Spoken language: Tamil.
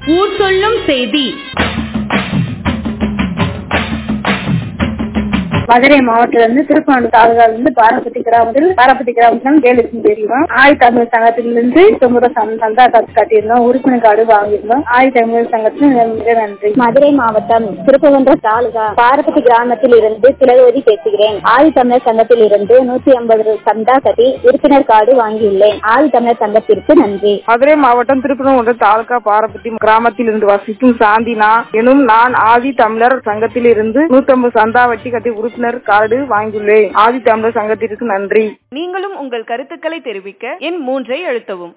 ஊர் சொல்லும் செய்தி மதுரை மாவட்டத்துல இருந்து திருப்பணம் தாலுகால இருந்து பாரபத்தி கிராமத்தில் பாரபத்தி கிராமத்துல ஜெயலட்சுமி தெரியும் ஆய் தமிழ் சங்கத்திலிருந்து தொண்ணூறு சந்தா காசு கட்டியிருந்தோம் உறுப்பினர் கார்டு வாங்கியிருந்தோம் ஆய் தமிழ் சங்கத்துக்கு மிக மிக நன்றி மதுரை மாவட்டம் திருப்பவன்ற தாலுகா பாரபதி கிராமத்தில் இருந்து திலகவதி பேசுகிறேன் ஆதி தமிழர் சங்கத்தில் இருந்து நூத்தி ஐம்பது சந்தா கட்டி உறுப்பினர் கார்டு வாங்கியுள்ளேன் ஆதி தமிழர் சங்கத்திற்கு நன்றி மதுரை மாவட்டம் திருப்பரங்குன்ற தாலுகா பாரபத்தி கிராமத்தில் இருந்து வசிக்கும் சாந்தினா எனும் நான் ஆதி தமிழர் சங்கத்தில் இருந்து நூத்தம்பது சந்தா வட்டி கட்டி உறுப்பினர் கார்டு வாங்கியுள்ளேன் ஆதி தமிழர் சங்கத்திற்கு நன்றி நீங்களும் உங்கள் கருத்துக்களை தெரிவிக்க எண் மூன்றை அழுத்தவும்